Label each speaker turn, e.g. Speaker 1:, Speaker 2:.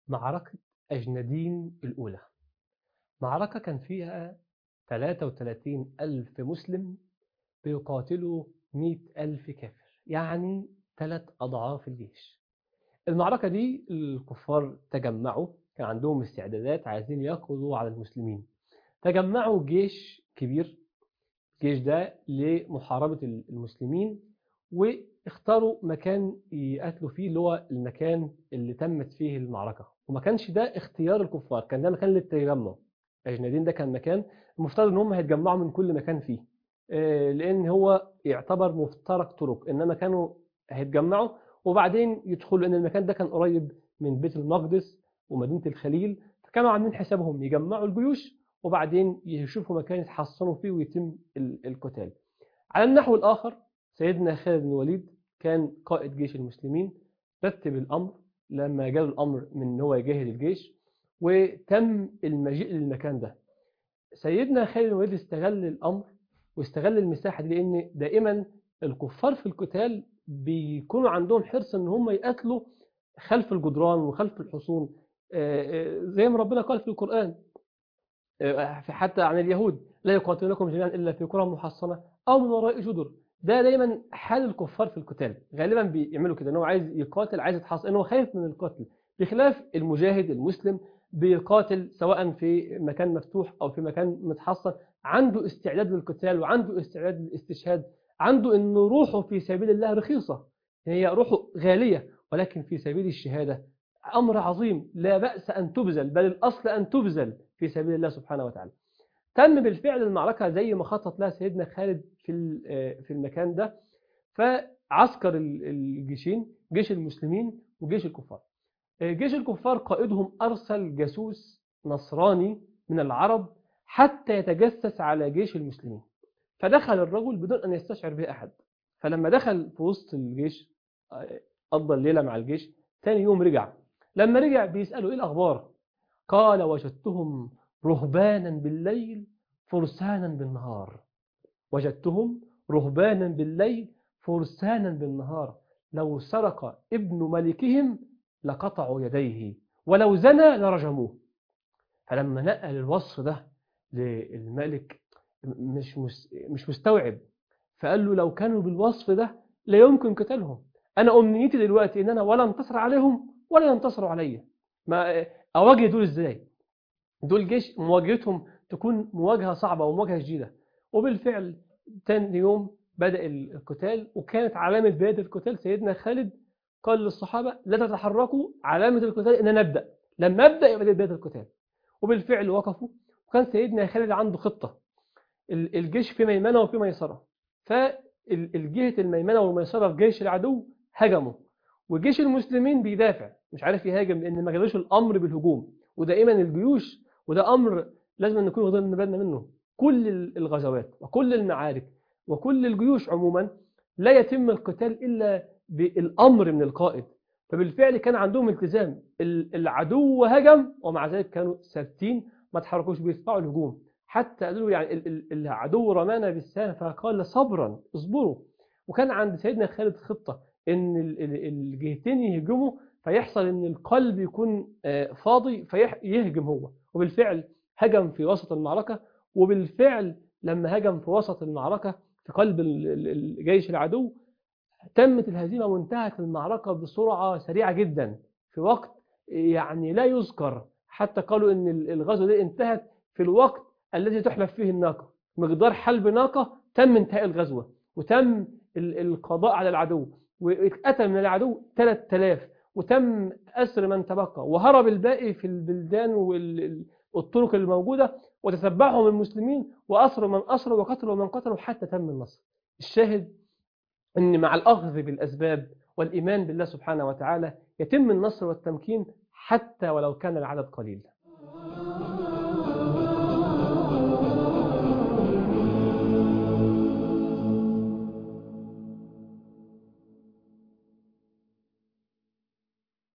Speaker 1: معركة أجندين الأولى معركة كان فيها 33 ألف مسلم بيقاتلوا 100 ألف كافر يعني ثلاث أضعاف الجيش المعركة دي الكفار تجمعوا كان عندهم استعدادات عايزين يقضوا على المسلمين تجمعوا جيش كبير الجيش ده لمحاربة المسلمين واختاروا مكان يقاتلوا فيه اللي هو المكان اللي تمت فيه المعركة وما كانش ده اختيار الكفار كان ده مكان للتجمع أجنادين ده كان مكان المفترض ان هم هيتجمعوا من كل مكان فيه لان هو يعتبر مفترق طرق انما كانوا هيتجمعوا وبعدين يدخلوا لان المكان ده كان قريب من بيت المقدس ومدينة الخليل فكانوا عاملين حسابهم يجمعوا الجيوش وبعدين يشوفوا مكان يتحصنوا فيه ويتم القتال على النحو الآخر سيدنا خالد بن الوليد كان قائد جيش المسلمين رتب الأمر لما جاء الأمر من ان هو يجاهد الجيش وتم المجيء للمكان ده سيدنا خالد بن الوليد استغل الأمر واستغل المساحة دي لأن دائما الكفار في القتال بيكونوا عندهم حرص ان هم يقاتلوا خلف الجدران وخلف الحصون زي ما ربنا قال في القرآن حتى عن اليهود لا يقاتلونكم جميعا إلا في قرى محصنة أو من وراء جدر ده دايما حال الكفار في القتال غالبا بيعملوا كده ان هو عايز يقاتل عايز يتحصن انه خايف من القتل بخلاف المجاهد المسلم بيقاتل سواء في مكان مفتوح أو في مكان متحصن عنده استعداد للقتال وعنده استعداد للاستشهاد عنده أن روحه في سبيل الله رخيصة هي روحه غالية ولكن في سبيل الشهادة أمر عظيم لا بأس أن تبذل بل الأصل أن تبذل في سبيل الله سبحانه وتعالى تم بالفعل المعركة زي ما خطط لها سيدنا خالد في في المكان ده فعسكر الجيشين جيش المسلمين وجيش الكفار جيش الكفار قائدهم أرسل جاسوس نصراني من العرب حتى يتجسس على جيش المسلمين فدخل الرجل بدون أن يستشعر به أحد فلما دخل في وسط الجيش قضى الليلة مع الجيش ثاني يوم رجع لما رجع بيسألوا إيه الأخبار قال وجدتهم رهبانا بالليل فرسانا بالنهار وجدتهم رهبانا بالليل فرسانا بالنهار لو سرق ابن ملكهم لقطعوا يديه ولو زنى لرجموه فلما نقل الوصف ده للملك مش مش مستوعب فقال له لو كانوا بالوصف ده لا يمكن قتالهم انا امنيتي دلوقتي ان انا ولا انتصر عليهم ولا ينتصروا عليا ما اواجه دول ازاي دول جيش مواجهتهم تكون مواجهه صعبه ومواجهه شديده وبالفعل تاني يوم بدا القتال وكانت علامه بدايه القتال سيدنا خالد قال للصحابه لا تتحركوا علامه القتال ان نبدا لما ابدا يبقى بدايه القتال وبالفعل وقفوا وكان سيدنا خالد عنده خطه الجيش في ميمنه وفي ميسره فالجهه الميمنه والميسره في جيش العدو هجموا وجيش المسلمين بيدافع مش عارف يهاجم لان ما جالوش الامر بالهجوم ودائما الجيوش وده امر لازم نكون واخدين بالنا منه كل الغزوات وكل المعارك وكل الجيوش عموما لا يتم القتال الا بالامر من القائد فبالفعل كان عندهم التزام العدو هجم ومع ذلك كانوا ثابتين ما تحركوش بيدفعوا الهجوم حتى قالوا يعني العدو رمانا بالسهم فقال صبرا اصبروا وكان عند سيدنا خالد خطة ان الجهتين يهجموا فيحصل ان القلب يكون فاضي فيهجم هو وبالفعل هجم في وسط المعركة وبالفعل لما هجم في وسط المعركة في قلب جيش العدو تمت الهزيمة وانتهت المعركة بسرعة سريعة جدا في وقت يعني لا يذكر حتى قالوا ان الغزوة دي انتهت في الوقت الذي تحلف فيه الناقة مقدار حلب ناقة تم انتهاء الغزوة وتم القضاء على العدو واتقتل من العدو 3000 وتم أسر من تبقى وهرب الباقي في البلدان والطرق الموجودة وتتبعهم المسلمين وأسروا من أسروا وقتلوا من قتلوا حتى تم النصر الشاهد أن مع الأخذ بالأسباب والإيمان بالله سبحانه وتعالى يتم النصر والتمكين حتى ولو كان العدد قليل